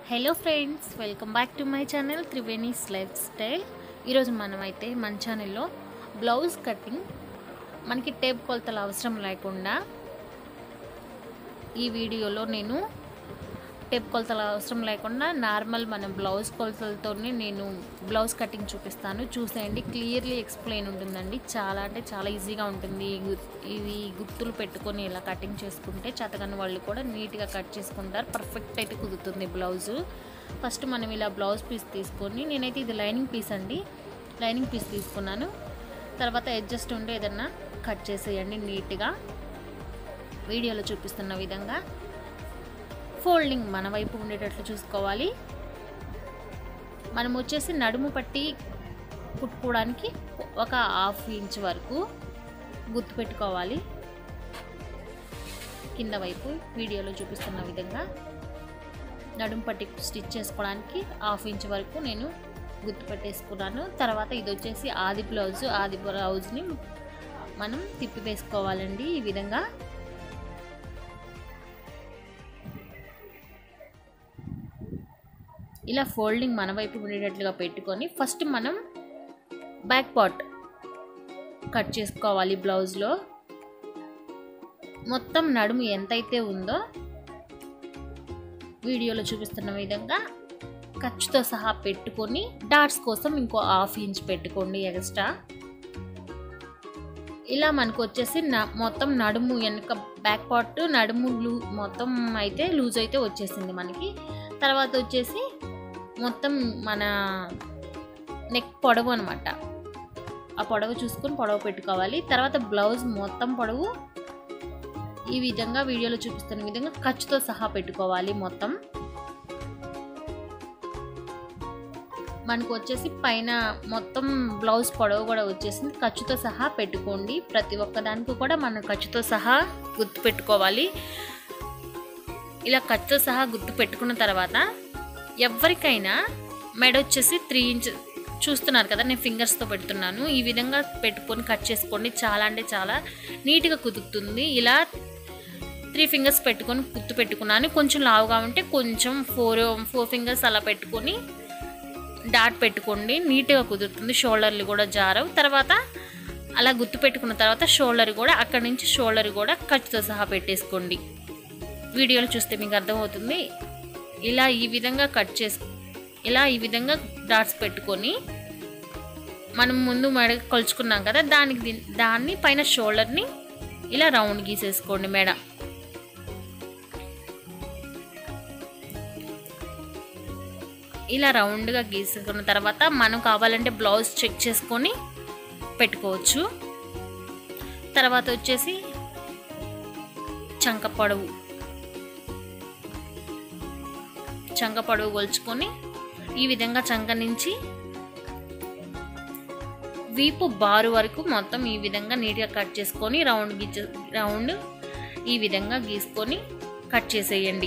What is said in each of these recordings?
hello friends welcome back to my channel Triveni's lifestyle ఈరోజు మనమైతే మన ఛానల్లో బ్లౌజ్ కటింగ్ మనకి టేప్ కొలతలు అవసరం లేకుండా ఈ వీడియోలో నేను టేప్ కొలతలు అవసరం లేకుండా నార్మల్ మన బ్లౌజ్ కొలతలతోనే నేను బ్లౌజ్ కటింగ్ చూపిస్తాను చూసేయండి క్లియర్లీ ఎక్స్ప్లెయిన్ ఉంటుందండి చాలా అంటే చాలా ఈజీగా ఉంటుంది ఈ గు- ఇవి గుర్తులు పెట్టుకొని ఇలా కటింగ్ చేసుకుంటే చేతగాని వాళ్ళు కూడా నీట్గా కట్ చేసుకుంటారు పర్ఫెక్ట్ అయితే కుదురుతుంది బ్లౌజు ఫస్ట్ మనం ఇలా బ్లౌజ్ పీస్ తీసుకొని నేనైతే ఇది లైనింగ్ పీస్ అండి లైనింగ్ పీస్ తీసుకున్నాను తర్వాత అడ్జస్ట్ ఉంటే ఏదన్నా కట్ చేసేయండి నీట్గా వీడియోలో చూపిస్తున్న విధంగా ఫోల్డింగ్ మన వైపు ఉండేటట్లు చూసుకోవాలి మనం వచ్చేసి నడుము పట్టి కుట్టుకోవడానికి ఒక హాఫ్ ఇంచ్ వరకు గుర్తు పెట్టుకోవాలి కింద వైపు వీడియోలో చూపిస్తున్న విధంగా నడుము పట్టి స్టిచ్ చేసుకోవడానికి హాఫ్ ఇంచ్ వరకు నేను గుర్తు పెట్టేసుకున్నాను తర్వాత ఇది వచ్చేసి ఆది బ్లౌజ్ ఆది బ్లౌజ్ని మనం తిప్పి వేసుకోవాలండి ఈ విధంగా ఇలా ఫోల్డింగ్ మన వైపు ఉండేటట్లుగా పెట్టుకొని ఫస్ట్ మనం బ్యాక్ పార్ట్ కట్ చేసుకోవాలి బ్లౌజ్లో మొత్తం నడుము ఎంతైతే ఉందో వీడియోలో చూపిస్తున్న విధంగా ఖర్చుతో సహా పెట్టుకొని డాట్స్ కోసం ఇంకో హాఫ్ ఇంచ్ పెట్టుకోండి ఎక్స్ట్రా ఇలా మనకు వచ్చేసి న- మొత్తం నడుము వెనక బ్యాక్ పార్ట్ నడుము లూ మొత్తం అయితే లూజ్ అయితే వచ్చేసింది మనకి తర్వాత వచ్చేసి మొత్తం మన నెక్ పొడవు అనమాట ఆ పొడవు చూసుకొని పొడవు పెట్టుకోవాలి తర్వాత బ్లౌజ్ మొత్తం పొడవు ఈ విధంగా వీడియోలో చూపిస్తున్న విధంగా ఖర్చుతో సహా పెట్టుకోవాలి మొత్తం మనకు వచ్చేసి పైన మొత్తం బ్లౌజ్ పొడవు కూడా వచ్చేసింది ఖర్చుతో సహా పెట్టుకోండి ప్రతి ఒక్క దానికి కూడా మనం ఖర్చుతో సహా గుర్తు పెట్టుకోవాలి ఇలా ఖర్చుతో సహా గుర్తు పెట్టుకున్న తర్వాత ఎవరికైనా మెడ వచ్చేసి త్రీ ఇంచ్ చూస్తున్నారు కదా నేను ఫింగర్స్తో పెడుతున్నాను ఈ విధంగా పెట్టుకొని కట్ చేసుకోండి చాలా అంటే చాలా నీట్గా కుదురుతుంది ఇలా త్రీ ఫింగర్స్ పెట్టుకొని గుర్తు పెట్టుకున్నాను కొంచెం లావుగా ఉంటే కొంచెం ఫోర్ ఫోర్ ఫింగర్స్ అలా పెట్టుకొని డాట్ పెట్టుకోండి నీట్గా కుదురుతుంది షోల్డర్లు కూడా జారవు తర్వాత అలా గుర్తు పెట్టుకున్న తర్వాత షోల్డర్ కూడా అక్కడి నుంచి షోల్డర్ కూడా ఖర్చుతో సహా పెట్టేసుకోండి వీడియోలో చూస్తే మీకు అర్థమవుతుంది ఇలా ఈ విధంగా కట్ చేసు ఇలా ఈ విధంగా డాట్స్ పెట్టుకొని మనం ముందు మెడ కొలుచుకున్నాం కదా దానికి దీన్- దాన్ని పైన షోల్డర్ని ఇలా రౌండ్ గీసేసుకోండి మెడ ఇలా రౌండ్గా గీసుకున్న తర్వాత మనం కావాలంటే బ్లౌజ్ చెక్ చేసుకొని పెట్టుకోవచ్చు తర్వాత వచ్చేసి చంక పొడవు చంక పొడవు కొలుచుకొని ఈ విధంగా చంక నుంచి వీపు బారు వరకు మొత్తం ఈ విధంగా నీట్గా కట్ చేసుకొని రౌండ్ గీచ రౌండ్ ఈ విధంగా గీసుకొని కట్ చేసేయండి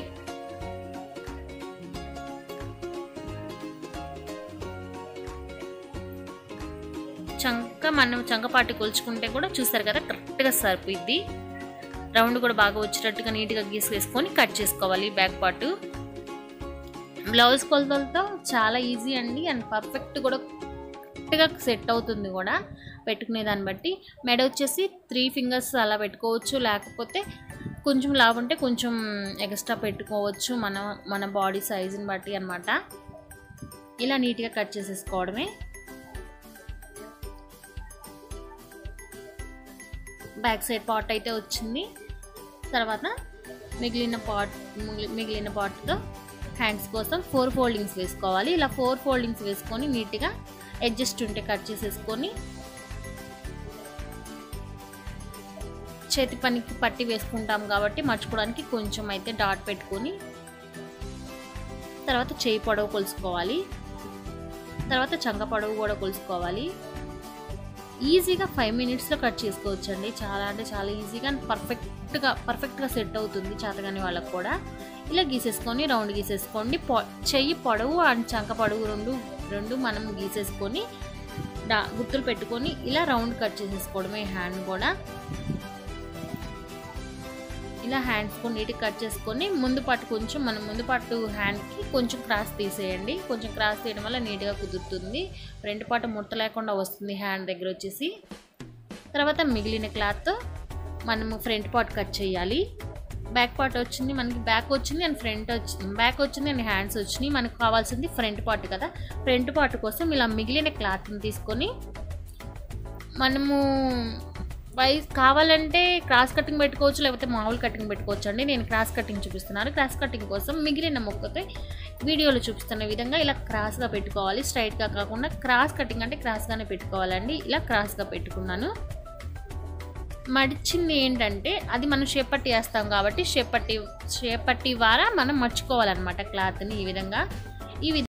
చంక మనం చంకపాటి కొలుచుకుంటే కూడా చూస్తారు కదా కరెక్ట్గా సరిపోయిద్ది రౌండ్ కూడా బాగా వచ్చేటట్టుగా నీట్గా గీసేసుకొని కట్ చేసుకోవాలి బ్యాక్ పార్ట్ బ్లౌజ్ కొలతలతో చాలా ఈజీ అండి అండ్ పర్ఫెక్ట్ కూడా కరెక్ట్గా సెట్ అవుతుంది కూడా పెట్టుకునే దాన్ని బట్టి మెడ వచ్చేసి త్రీ ఫింగర్స్ అలా పెట్టుకోవచ్చు లేకపోతే కొంచెం లావు ఉంటే కొంచెం ఎక్స్ట్రా పెట్టుకోవచ్చు మన మన బాడీ సైజుని బట్టి అనమాట ఇలా నీట్గా కట్ చేసేసుకోవడమే బ్యాక్ సైడ్ పార్ట్ అయితే వచ్చింది తర్వాత మిగిలిన పార్ట్ మిగిలిన పార్ట్తో హ్యాండ్స్ కోసం ఫోర్ ఫోల్డింగ్స్ వేసుకోవాలి ఇలా ఫోర్ ఫోల్డింగ్స్ వేసుకొని నీట్గా అడ్జస్ట్ ఉంటే కట్ చేసేసుకొని చేతి పనికి పట్టి వేసుకుంటాం కాబట్టి మర్చుకోవడానికి కొంచెం అయితే డాట్ పెట్టుకొని తర్వాత చేయి పొడవు కొలుసుకోవాలి తర్వాత చంక పొడవు కూడా కొలుసుకోవాలి ఈజీగా ఫైవ్ మినిట్స్లో కట్ చేసుకోవచ్చు అండి చాలా అంటే చాలా ఈజీగా పర్ఫెక్ట్గా పర్ఫెక్ట్గా సెట్ అవుతుంది చేతగాని వాళ్ళకు కూడా ఇలా గీసేసుకొని రౌండ్ గీసేసుకోండి పొ చెయ్యి పొడవు అండ్ చంక పొడవు రెండు రెండు మనం గీసేసుకొని డా గుర్తులు పెట్టుకొని ఇలా రౌండ్ కట్ చేసేసుకోవడమే హ్యాండ్ కూడా ఇలా ఇలా హ్యాండ్స్ కూడా నీట్గా కట్ చేసుకొని ముందు పాటు కొంచెం మనం ముందు పాటు హ్యాండ్కి కొంచెం క్రాస్ తీసేయండి కొంచెం క్రాస్ తీయడం వల్ల నీట్గా కుదురుతుంది ఫ్రంట్ పాటు ముట్ట లేకుండా వస్తుంది హ్యాండ్ దగ్గర వచ్చేసి తర్వాత మిగిలిన క్లాత్ మనము ఫ్రంట్ పార్ట్ కట్ చేయాలి బ్యాక్ పార్ట్ వచ్చింది మనకి బ్యాక్ వచ్చింది అండ్ ఫ్రంట్ వచ్చింది బ్యాక్ వచ్చింది అండ్ హ్యాండ్స్ వచ్చినాయి మనకు కావాల్సింది ఫ్రంట్ పార్ట్ కదా ఫ్రంట్ పార్ట్ కోసం ఇలా మిగిలిన క్లాత్ని తీసుకొని మనము వైజ్ కావాలంటే క్రాస్ కటింగ్ పెట్టుకోవచ్చు లేకపోతే మామూలు కటింగ్ పెట్టుకోవచ్చు అండి నేను క్రాస్ కటింగ్ చూపిస్తున్నాను క్రాస్ కటింగ్ కోసం మిగిలిన మొక్కతో వీడియోలో చూపిస్తున్న విధంగా ఇలా క్రాస్గా పెట్టుకోవాలి స్ట్రైట్గా కాకుండా క్రాస్ కటింగ్ అంటే క్రాస్గానే పెట్టుకోవాలండి ఇలా క్రాస్గా పెట్టుకున్నాను మడిచింది ఏంటంటే అది మనం షేపట్టి వేస్తాం కాబట్టి షేపట్టి షేపట్టి ద్వారా మనం మర్చుకోవాలన్నమాట క్లాత్ని ఈ విధంగా ఈ విధంగా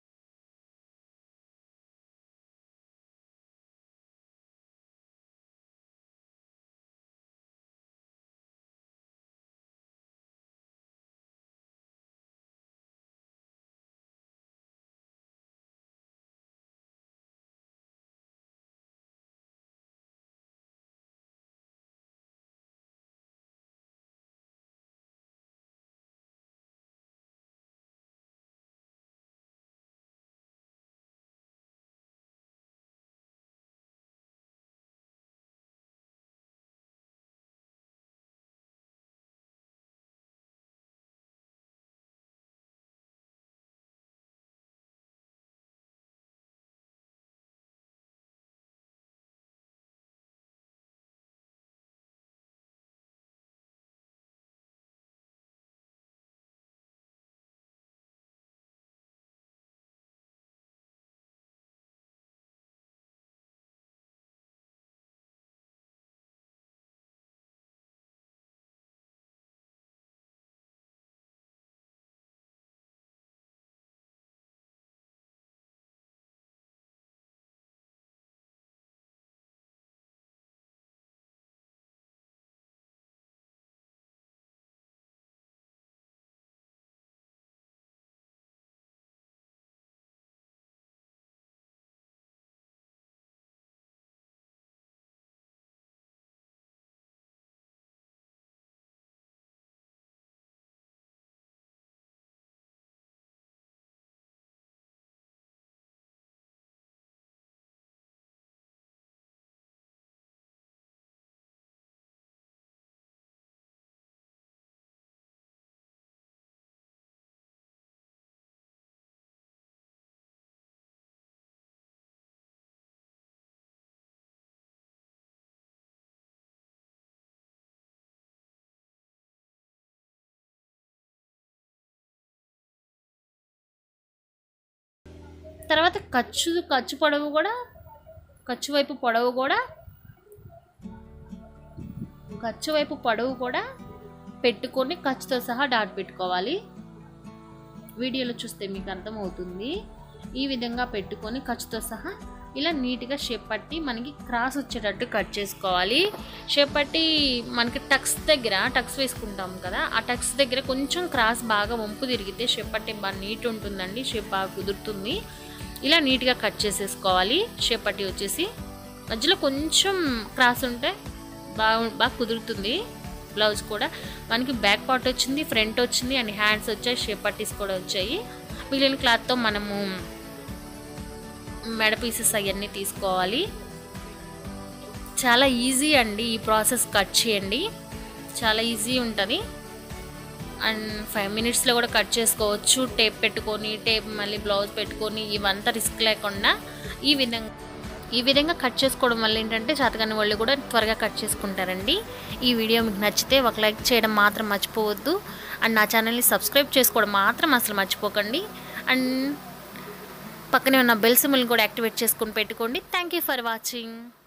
తర్వాత ఖర్చు ఖర్చు పొడవు కూడా ఖర్చు వైపు పొడవు కూడా ఖర్చు వైపు పొడవు కూడా పెట్టుకొని ఖర్చుతో సహా డాట్ పెట్టుకోవాలి వీడియోలో చూస్తే మీకు అర్థమవుతుంది ఈ విధంగా పెట్టుకొని ఖర్చుతో సహా ఇలా నీట్గా షేప్ పట్టి మనకి క్రాస్ వచ్చేటట్టు కట్ చేసుకోవాలి షేప్ పట్టి మనకి టక్స్ దగ్గర టక్స్ వేసుకుంటాం కదా ఆ టక్స్ దగ్గర కొంచెం క్రాస్ బాగా వంపు తిరిగితే షేప్ పట్టి బాగా నీట్ ఉంటుందండి షేప్ బాగా కుదురుతుంది ఇలా నీట్గా కట్ చేసేసుకోవాలి షేప్ పట్టి వచ్చేసి మధ్యలో కొంచెం క్రాస్ ఉంటే బాగా బాగా కుదురుతుంది బ్లౌజ్ కూడా మనకి బ్యాక్ పార్ట్ వచ్చింది ఫ్రంట్ వచ్చింది అండ్ హ్యాండ్స్ వచ్చాయి షేప్ పట్టీస్ కూడా వచ్చాయి మిగిలిన క్లాత్తో మనము మెడ పీసెస్ అవన్నీ తీసుకోవాలి చాలా ఈజీ అండి ఈ ప్రాసెస్ కట్ చేయండి చాలా ఈజీ ఉంటుంది అండ్ ఫైవ్ మినిట్స్లో కూడా కట్ చేసుకోవచ్చు టేప్ పెట్టుకొని టేప్ మళ్ళీ బ్లౌజ్ పెట్టుకొని ఇవంతా రిస్క్ లేకుండా ఈ విధంగా ఈ విధంగా కట్ చేసుకోవడం వల్ల ఏంటంటే చేతకాని వాళ్ళు కూడా త్వరగా కట్ చేసుకుంటారండి ఈ వీడియో మీకు నచ్చితే ఒక లైక్ చేయడం మాత్రం మర్చిపోవద్దు అండ్ నా ఛానల్ని సబ్స్క్రైబ్ చేసుకోవడం మాత్రం అసలు మర్చిపోకండి అండ్ పక్కనే ఉన్న బెల్ సిమ్ని కూడా యాక్టివేట్ చేసుకొని పెట్టుకోండి థ్యాంక్ యూ ఫర్ వాచింగ్